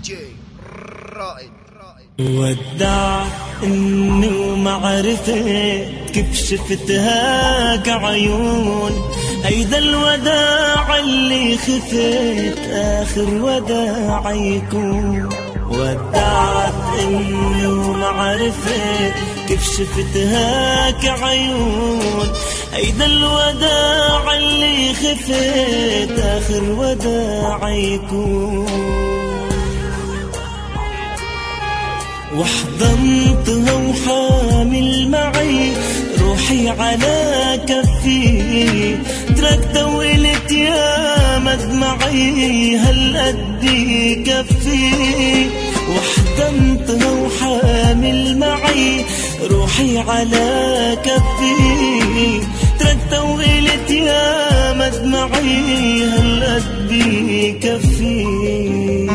جي رائد ودع اني وما عرفت كيف شفتها كعيون هيدا الوداع اللي خفت اخر وداع يكون ودعت اني وما عرفت كيف شفتها كعيون هيدا الوداع اللي خفت اخر وداع يكون وحضنتها وحامل معي روحي على كفي تركت وقلت يا مدمعي هالقد كفي وحضنتها وحامل معي روحي على كفي تركت وقلت يا مدمعي هالقد كفي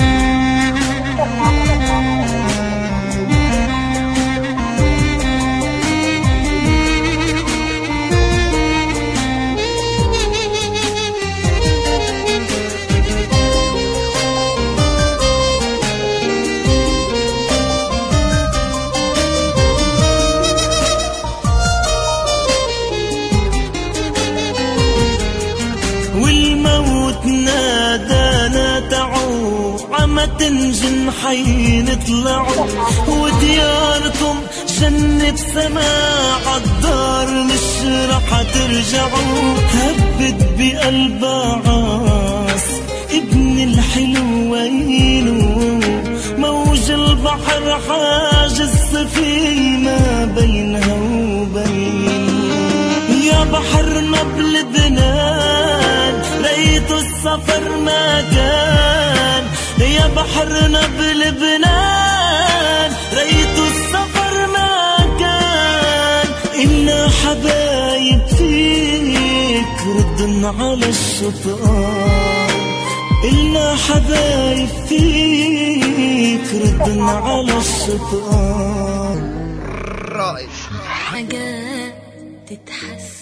والموت نادانا تعوا عم تنجن حي نطلعوا ودياركم جنة سماء عالدار مش رح ترجعوا هبت بقلب عاص ابن الحلوين موج البحر حاجز السفينة بينها وبين يا بحرنا بلبنان ريت السفر ما كان يا بحرنا بلبنان ريت السفر ما كان إنا حبايب فيك ردن على الشطآن إلنا حبايب فيك ردن على الشطآن رائد حاجات تتحس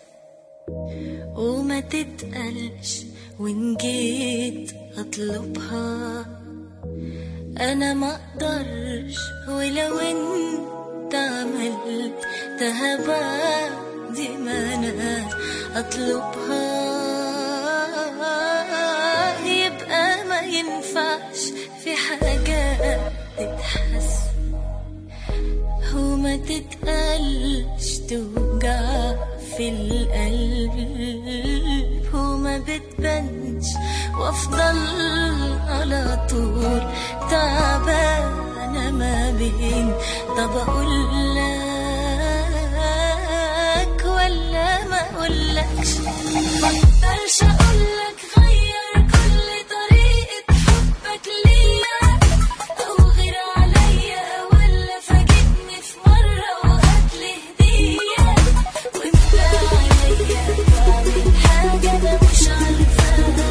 وما تتقلش وإن جيت أطلبها أنا ما أقدرش ولو أنت عملت بعد ما أنا أطلبها يبقى ما ينفعش في حاجات تتحس وما تتقلش توجع في القلب وما بتبانش وافضل على طول تعبانة ما بين طب اقول لك ولا ما اقولكش مقدرش اقولك غير كل طريقة حبك ليا او غير عليا ولا فاجئني في مرة وهاتلي هدية وانت عليا بعمل حاجة انا مش عارفاها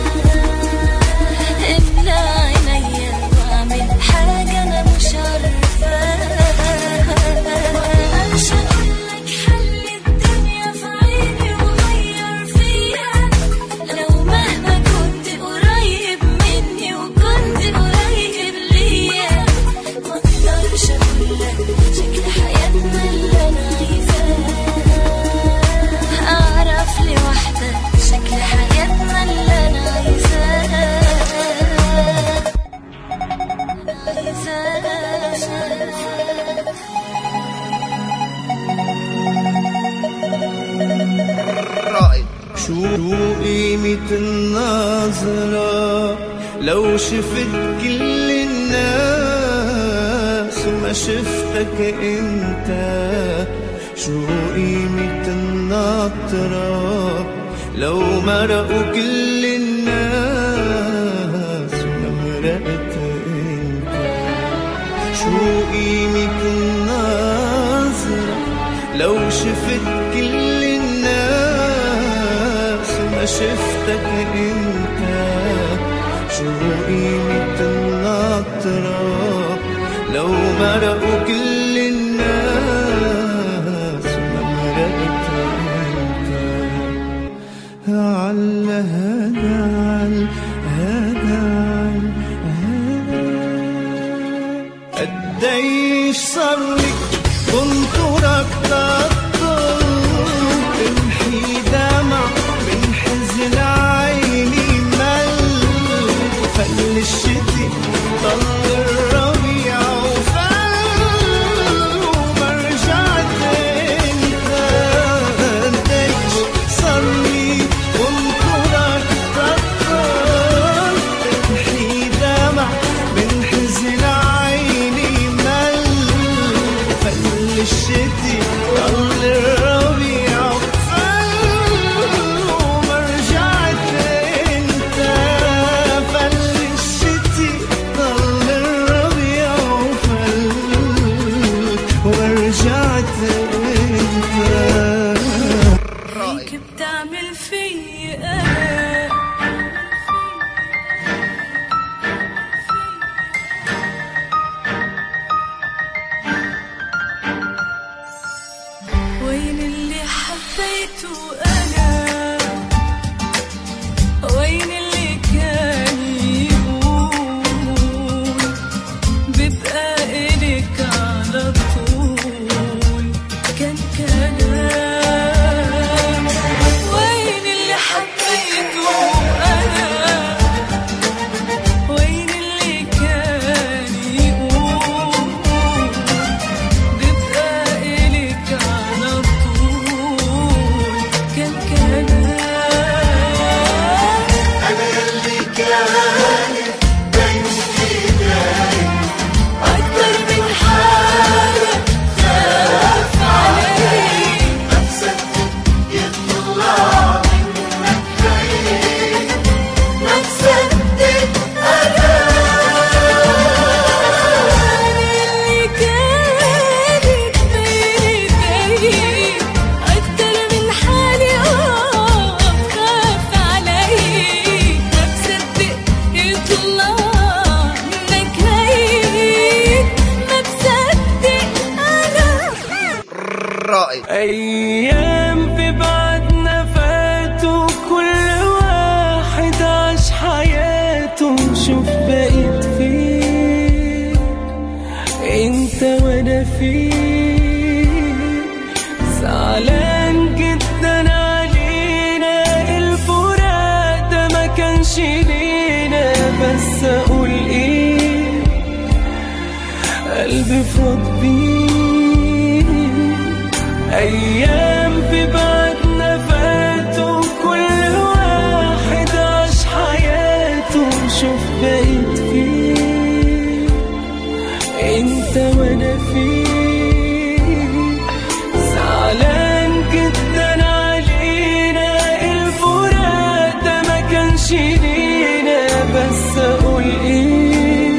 املى عينيا واعمل حاجة انا مش عارفاها مقدرش اقولك حل الدنيا في عيني وغير فيها لو مهما كنت قريب مني وكنت قريب ليا مقدرش اقولك شكل حياتنا اللي انا عايزاه اعرف لوحدك شكل حياتنا اللي انا عايزاه عايزاه رائد شو قيمة النظرة لو شفت كل الناس وما شفتك انت شو قيمة النطرة لو مرقوا كل الناس وما مرقت انت شو قيمة النظرة لو شفت كل الناس وما شفتك انت شو قيمة النطرة لو مرقوا كل الناس وما مرقت انت على هدى هدى هدى قديش صار لك بنطرك تطل تمحي دمع من حزن عيني مل فل الشتي ضل الربيع وفل وما رجعت انت قديش صار لي بنطرك تطل تمحي دمع من حزن عيني مل فل الشتي ضل الربيع فل وما رجعت انت فل الشتي ضل الربيع وفل ورجعت انت رائد هيك بتعمل في انا وين اللي حبيته انا وين اللي كان يقول ببقى إلك على طول كان كلام وين اللي حبيته أنا وين اللي كان يقول ببقى إلك على طول كان كلام أكتر من حاجة خاف عليك ما تصدق أنا اللي كانت بين إيديك أكتر من حالي آه خاف عليك ما بصدق يطلع منك هيك ما بصدق أنا رائد أيام في بعدنا فاتوا كل واحد عاش حياته شوف بقيت فين انت وانا فين زعلان جدا علينا الفراق ده ما كانش لينا بس اقول ايه قلبي فاض بيه أيام في بعدنا فاتوا كل واحد عاش حياته شوف بقيت فين انت وانا فين زعلان جدا علينا الفراق ده ما كانش لينا بس اقول ايه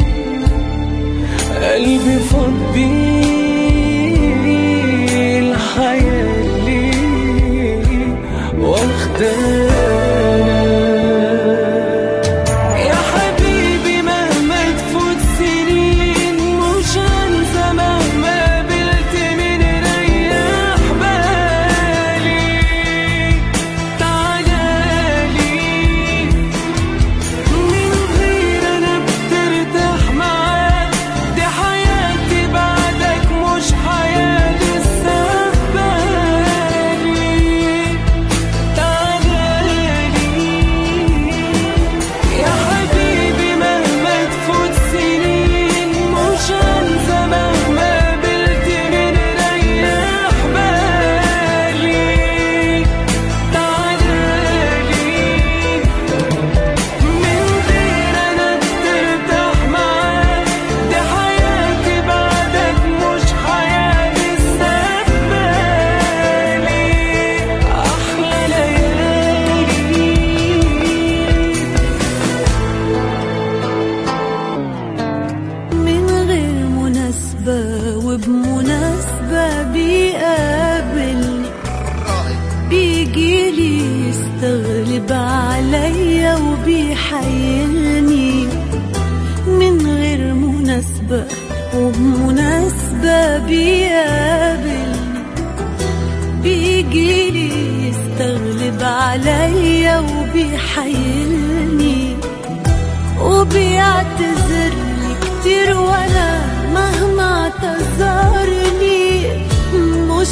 قلبي فاض بيه الحياة ليه واخدانا يا حبيبي مهما تفوت سنين مش هنسى مهما قابلت من ريح بالي تعالالي من غير انا بترتاح معاك دي حياتي بعدك مش حياة لسه في بالي تعالالي يا حبيبي مهما تفوت سنين مش هنسى مهما قابلت من ريح بالي تعالالي من غير انا بترتاح معاك دي حياتي بعدك مش حياة لسه في بالي احلى ليالي من غير مناسبة وبمناسبة بيقابلني رائد بيجيلي يستغلب عليا وبيحيلني من غير مناسبة وبمناسبة بيقابلني بيجيلي يستغلب عليا وبيحيلني وبيعتذر لي كتير وانا مهما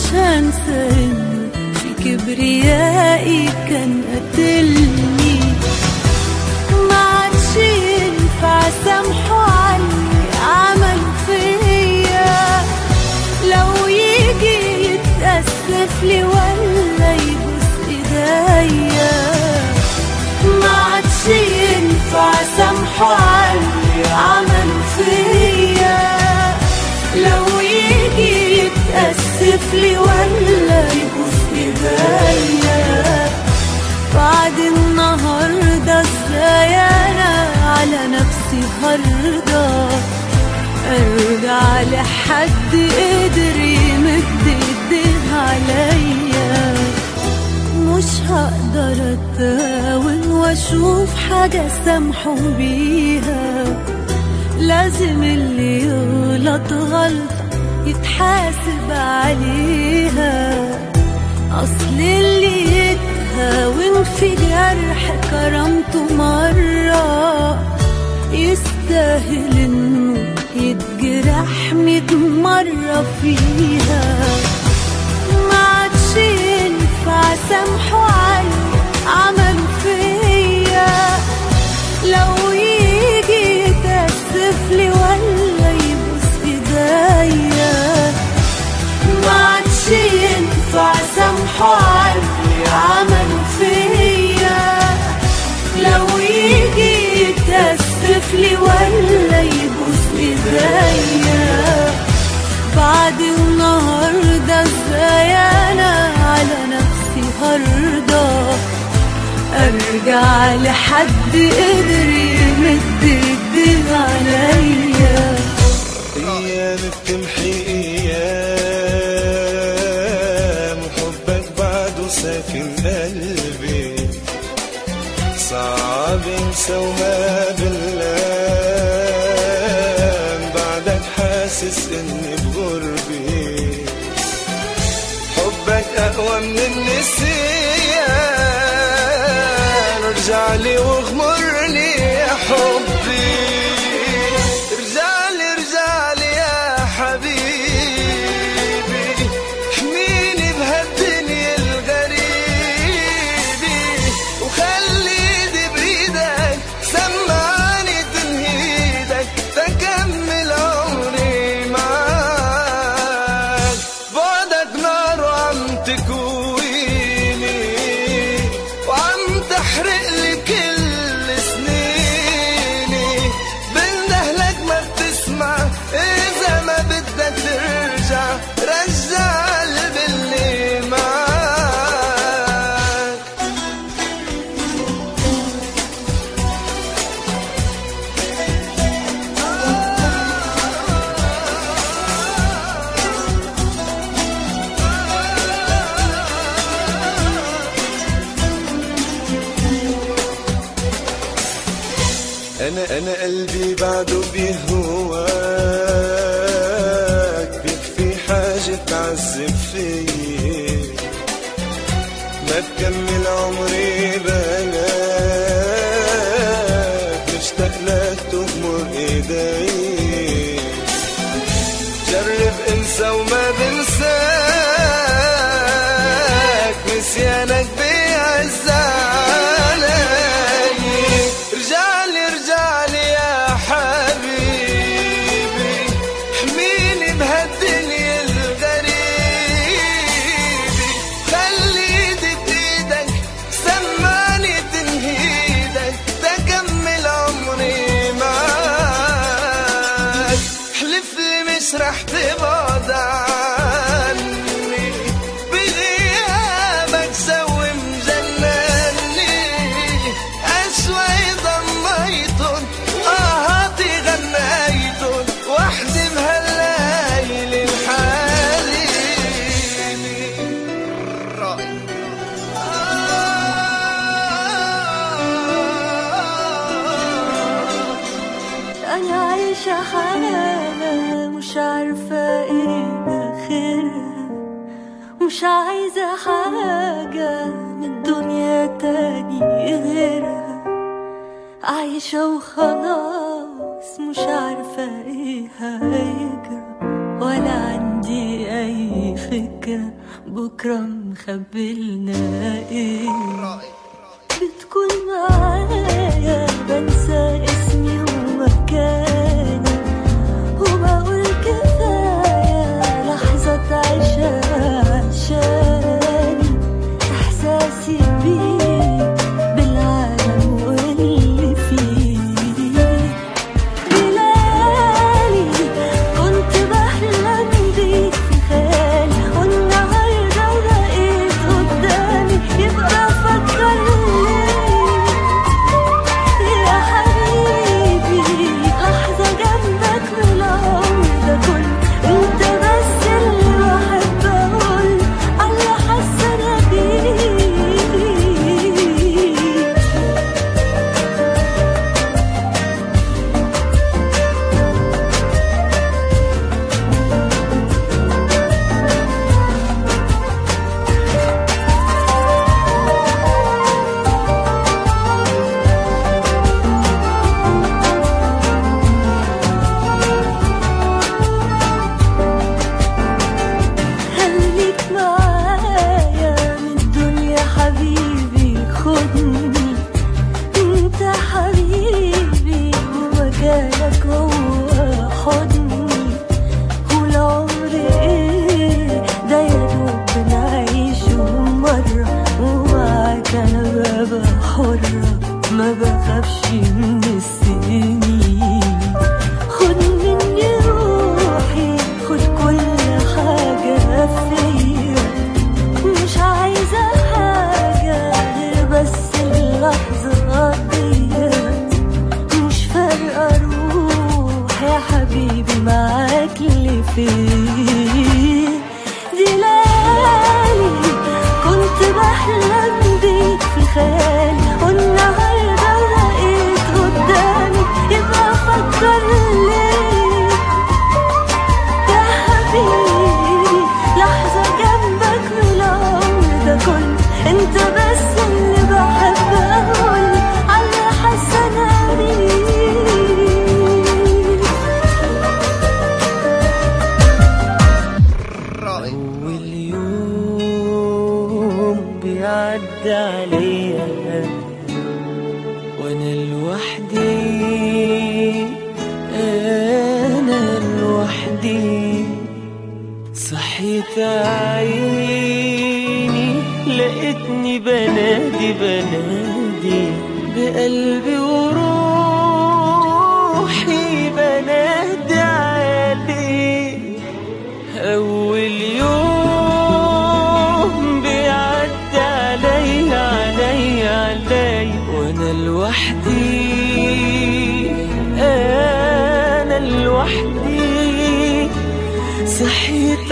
هنسى إنه في كبريائي كان قتلني ما عادش ينفع سامحه عني عمل فيا لو يجي يتأسف لي ولا يبوس ايديا ما عادش ينفع سامحه عني عمل فيا لو يجي يتأسف لي ولا يبوس ايديا بعد النهاردة ازاي انا على نفسي هرضى ارجع لحد قدر يمد ايديه عليا مش هقدر اتاون واشوف حاجة سامحه بيها لازم اللي يغلط غلطة يتحاسب عليها أصل اللي يتهاون في جرح كرامته مرة يستاهل إنه يتجرح ميت مرة فيها ما عادش ينفع سامحه عني عمل فيا لو يجي يتأسف لي ولا يبوس ايديا ما عادش ينفع سامحه عني عمل فيا لو يجي يتأسف لي ولا يبوس ايديا بعد النهاردة ازاي انا على نفسي هرضى ارجع لحد قدر يمد ايديه عليا ايام بتمحي ايام وحبك بعده ساكن قلبي صعب انسى وما بالله بعدك حاسس اني بغربي حبك اقوى من النسيان ارجع لي واغمرني يا حبي ارجع لي ارجع لي يا حبيبي احميني بهالدنيا الغريبة وخلي ايدي بايدك سمعني تنهيدك تكمل عمري معاك بعدك نار وعم تكويني وعم تحرق لي كل سنيني بندهلك ما بتسمع اذا ما بدك ترجع رجع قلبي اللي معاك انا انا قلبي بعده بيهواك بيكفي حاجة تعذب فيي ما بكمل عمري بلاك مشتاق لك تغمر ايدي جرب انسى وما بنساك نسيانك بيعز علي رجع لي رجع لي يا حبيبي احميني بهالدنيا الغريبة خلي ايدي بايدك سمعني تنهيدك تكمل عمري معاك حلف لي مش رح تبعد عني بغيابك سوي مجنني أشوي ضميتن آهاتي غنيتن وحدي بهالليل الحالي رائع أنا عايشة حالة مش عارفة إيه آخرها مش عايزة حاجة من الدنيا تاني غيرها عايشة وخلاص مش عارفة إيه هيجرى ولا عندي أي فكرة بكرة مخبلنا ايه رائع بتكون معايا بنسى اسمي ومكاني وبقول كفاية لحظة عيشها عشاني إحساسي بيك بالعالم واللي فيه بلالي كنت بحلم بيك في خيالي والنهارده بقيت قدامي يبقى فكرني يا حبيبي لحظة جنبك من العمر ده كله انت بس اللي بحب اقول على حاسة انا بيك خليك معايا من الدنيا حبيبي خدني انت حبيبي ومكانك هو حضني والعمر ايه ده يا دوب بنعيشه مرة ومعاك انا ببقى حرة ما بخافش من السنين خد مني روحي خد كل حاجة فيا مش عايزة حاجة غير بس اللحظة ديت مش فارقة روح يا حبيبي معاك اللي فيه دي ليالي كنت بحلم بيك في خيالي والنهارده بقيت قدامي يبقى فكر ليه يا حبيبي لحظة جنبك من العمر ده كله انت بس اللي بحب اقول على حاسة انا بيك رائع أول يوم بيعدي عليا وأنا لوحدي أنا لوحدي صحيت عيني لقيتني بنادي بنادي بقلبي وروحي بنادي عليك أول يوم بيعدي علي علي علي وأنا لوحدي أنا لوحدي صحيت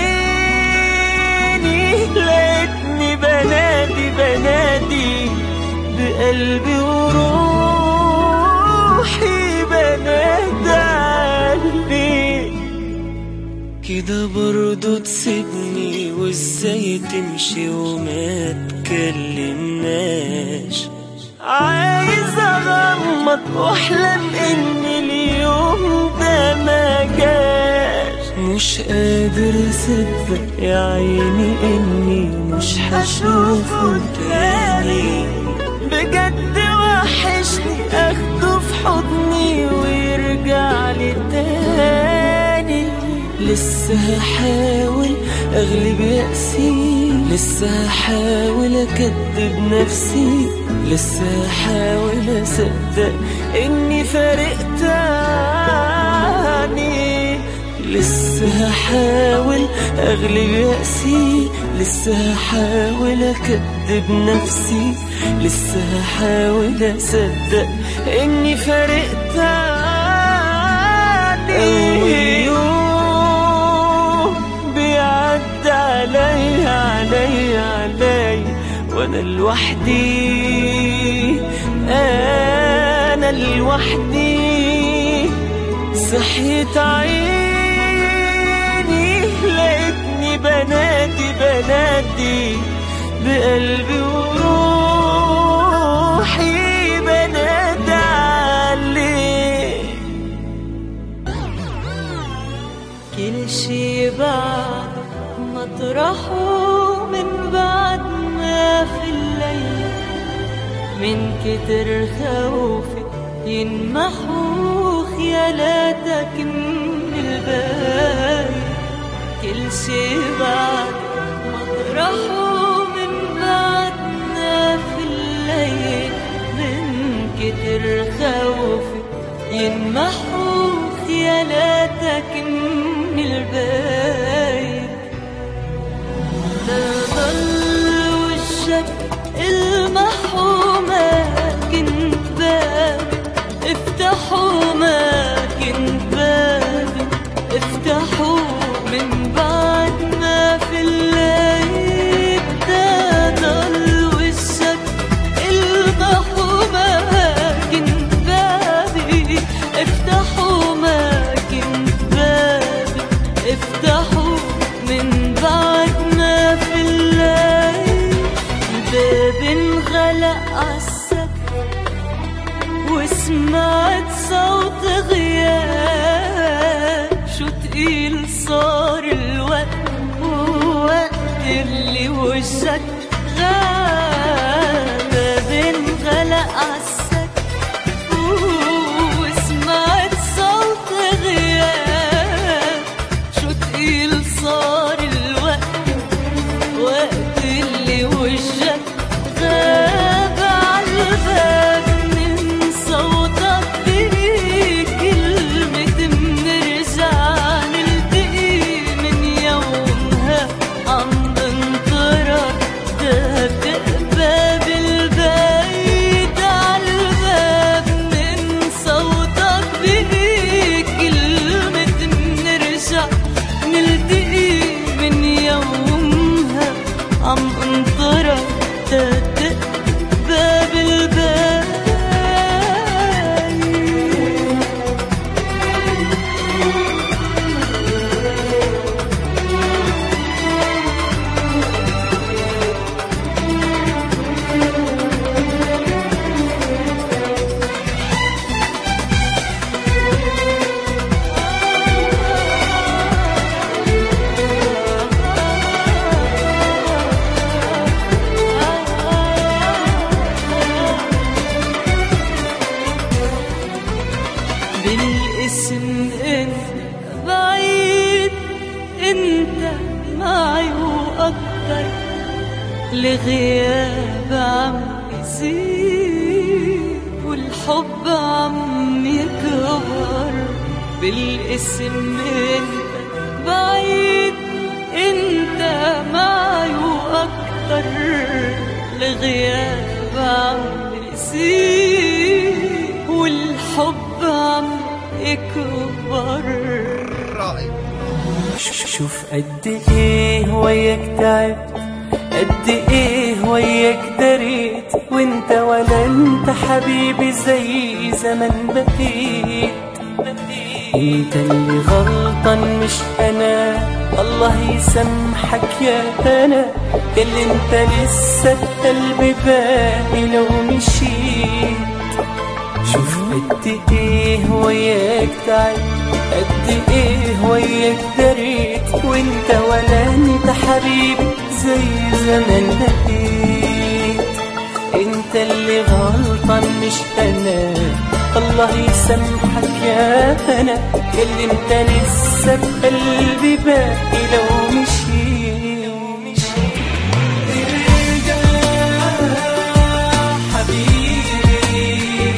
عيني لقيتني بنادي بنادي بقلبي وروحي بنادي عليك كده برضو تسيبني وازاي تمشي وما تكلمناش عايز اغمض واحلم ان اليوم ده ما جاش مش قادر اصدق يا عيني اني مش هشوفه تاني بجد وحشني اخده في حضني ويرجع لي تاني لسه هحاول اغلب يأسي لسه هحاول اكدب نفسي لسه هحاول اصدق اني فارقت عني لسه هحاول اغلب يأسي لسه هحاول اكدب نفسي لسه هحاول اصدق اني فارقت عني يوم بيعدي علي علي علي وانا لوحدي انا لوحدي صحيت عيني لقيتني بنادي بنادي بقلبي وروحي بنادي عليك كل شي بعد مطرحه من كتر خوفي ينمحوا خيالاتك من البال كل شي بعد مطرحه من بعدنا في الليل من كتر خوفي ينمحوا خيالاتك من البيت تضل وشك المحو ما كنت باب افتحوا ما كنت باب افتحوا من بعد ما في الليل تضل وشك المحو ما كنت بابي افتحوا ما كنت بابي افتحوا من بعد ما في الليل الباب انغلق عالسقف وسمعت صوت غياب شو تقيل صار الوقت ووقت اللي وجهك غاب باب انغلق عالسقف وسمعت صوت غياب شو تقيل صار الوقت وقت اللي وجهك غاب عالباب من صوتك بكلمة منرجع نلتقي من يومها عم بنطرك دق باب البيت عالباب من صوتك بكلمة منرجع نلتقي من يومها عم انطرك دق باب البيت بالاسم انت بعيد انت معي واكتر الغياب عم يزيد والحب عم يكبر بالاسم انت بعيد انت معي واكتر الغياب عم يزيد والحب عم يكبر رائع شوف قد ايه وياك تعبت قد ايه وياك دريت وانت ولا انت حبيبي زي زمان بقيت انت اللي غلطان مش انا الله يسامحك يا انا اللي انت لسه قلبي باقي لو مشيت شوف قد ايه وياك تعب قد ايه وياك دريت وانت ولا انت حبيبي زي زمان بقيت انت اللي غلطان مش انا الله يسامحك يا انا اللي انت لسه بقلبي باقي لو مشيت ارجع حبيبي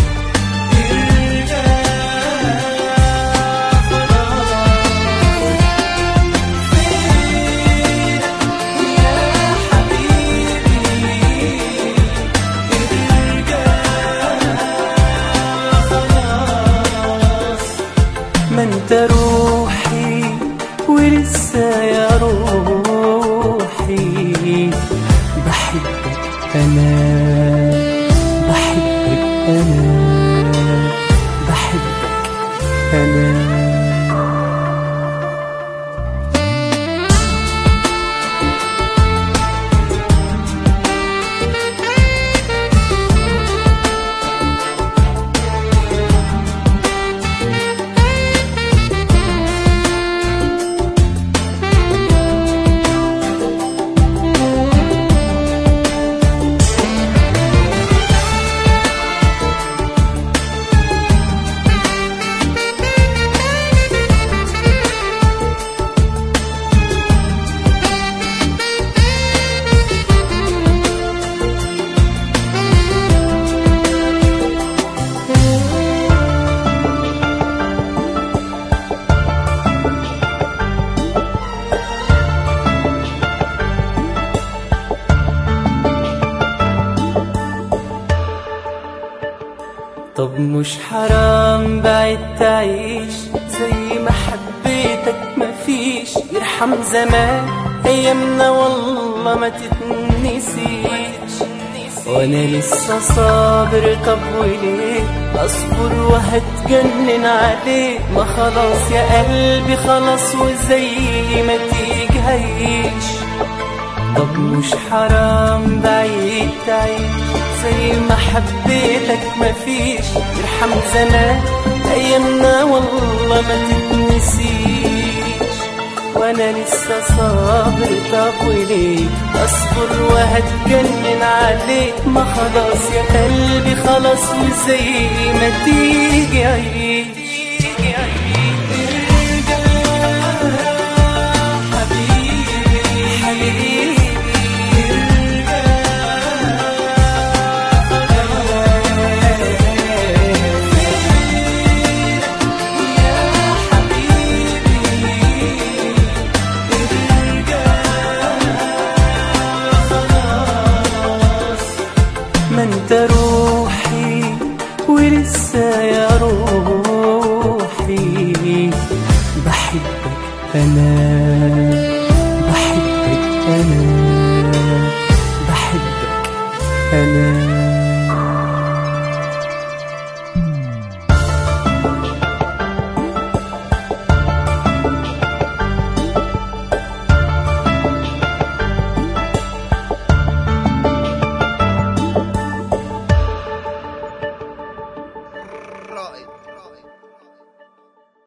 ما انت روحي ولسه يا روحي بحبك انا بحبك انا بحبك انا عيش زي ما حبيتك مفيش يرحم زمان ايامنا والله ما تتنسيش وانا لسه صابر طب وليه اصبر وهتجنن عليه ما خلاص يا قلبي خلاص وزي ما تيجي هيش طب مش حرام بعيد تعيش زي ما حبيتك مفيش يرحم زمان ايامنا والله ما تتنسيش وانا لسه صابر طب وليه اصبر وهتجنن عليك ما خلاص يا قلبي خلاص وزي ما تيجي عيش حبيبي حبيبي ما انت روحي ولسه يا روحي بحبك انا بحبك انا بحبك انا